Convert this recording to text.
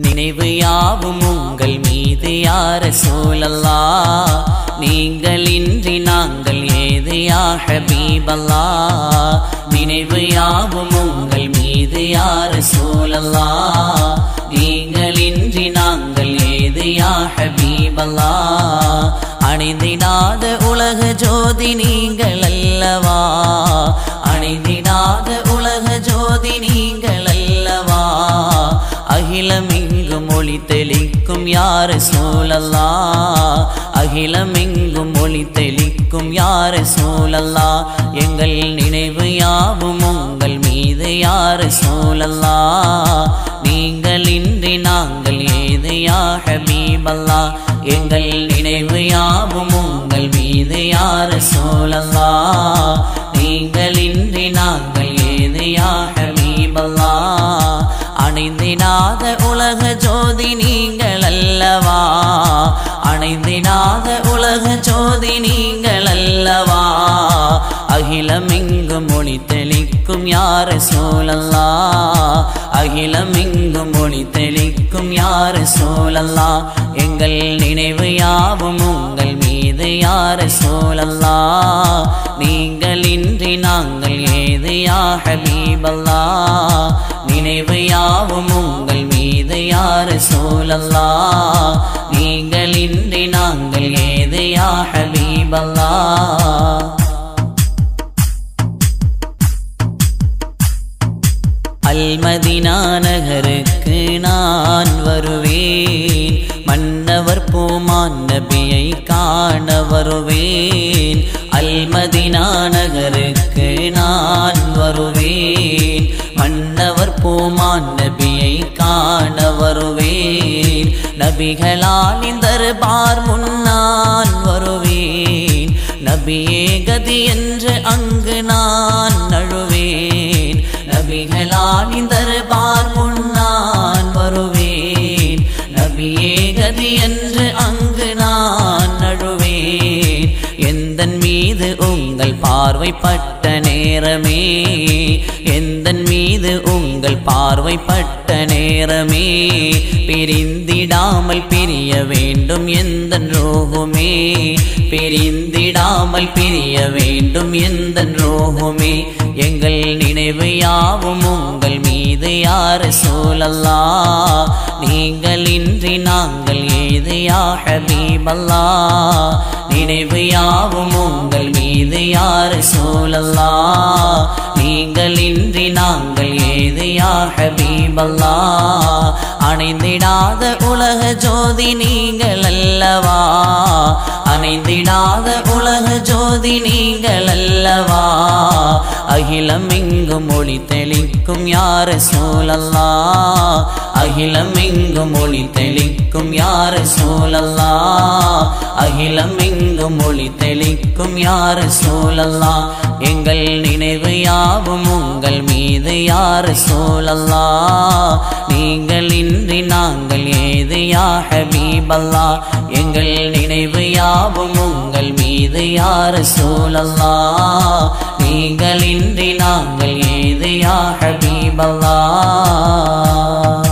நினைவு யாவும் உங்கள் மீது யார சூழல்லா நீங்கள் இன்றி நாங்கள் ஏது யா ஹபீபல்லா நினைவு யாவும் உங்கள் மீது யார சூழல்லா நீங்கள் இன்றி நாங்கள் ஏது யா ஹபீபல்லா அணிந்திடாத உலக ஜோதி நீங்கள் அல்லவா அணிந்திடாத உலக ஜோதி நீங்கள் அல்லவா அகிலமெங்கும் ஒளி தெளிக்கும் யார் சூழல்லா அகிலமெங்கும் ஒளி தெளிக்கும் யார் சூழல்லா எங்கள் நினைவு யாவும் உங்கள் மீது யார் சூழல்லா நீங்கள் இன்றி நாங்கள் ஏது யா ஹபீபல்லா எங்கள் நினைவு யாவும் உங்கள் மீது யார் சூழல்லா நீங்கள் இன்றி நாங்கள் ஏது யா ஹபீபல்லா அணைந்திடாத உலக ஜோதி நீங்கள் அல்லவா அணைந்திடாத உலக ஜோதி நீங்கள் அல்லவா அகிலமெங்கும் ஒளி தெளிக்கும் யார சூழல்லா அகிலமெங்கும் ஒளி தெளிக்கும் யார சூழல்லா எங்கள் நினைவு யாவும் உங்கள் மீது யார சூழல்லா நீங்கள் இன்றி நாங்கள் ஏது யா ஹபீபல்லா நினைவு யாவும் உங்கள் மீது யார் சூழல்லா நீங்கள் இன்றி நாங்கள் ஏது யா ஹபீபல்லா அல்மதினா நகருக்கு நான் வருவேன் மன்னவர் பூமான் நபியை காண வருவேன் அல்மதினா நகருக்கு நான் வருவேன் மன்னவர் பூமான் நபியை காண வருவேன் நபிகளால் இந்த தர்பார் முன்னான் வருவேன் நபியே கதி என்று அங்கு நான் நழுவேன் நபிகளால் இந்த தர்பார் முன்னான் வருவேன் நபியே கதி என்று அங்கு நான் நழுவேன் எந்தன் மீது உங்கள் பார்வைப்பட்ட நேரமே எந்தன் மீது உங்கள் பார்வைப்பட்ட நேரமே பிரிந்திடாமல் பிரிய வேண்டும் எந்த ரோகுமே பிரிந்திடாமல் பிரிய வேண்டும் எந்த ரோகுமே எங்கள் நினைவு யாவும் உங்கள் மீது யார் சூழல்லா நீங்கள் இன்றி நாங்கள் ஏது யா ஹபீபல்லா நினைவு யாவும் உங்கள் மீது யார் சூழல்லா நீங்கள் இன்றி நாங்கள் ஏது யா ஹபீபல்லா அணைந்திடாத உலக ஜோதி நீங்கள் அல்லவா அணைந்திடாத உலக ஜோதி நீங்கள் அல்லவா அகிலம் எங்கும் ஒளி தெளிக்கும் யார சூழல்லா அகிலம் எங்கும் ஒளி தெளிக்கும் யார சூழல்லா அகிலம் எங்கும் ஒளி தெளிக்கும் யார சூழல்லா எங்கள் நினைவு யாவும் உங்கள் மீது யார் சூழல்லா நீங்கள் இன்றி நாங்கள் ஏது யா ஹபீபல்லா எங்கள் நினைவு யாவும் உங்கள் மீது யார் சூழல்லா நீங்கள் இன்றி நாங்கள் ஏது யா ஹபீபல்லா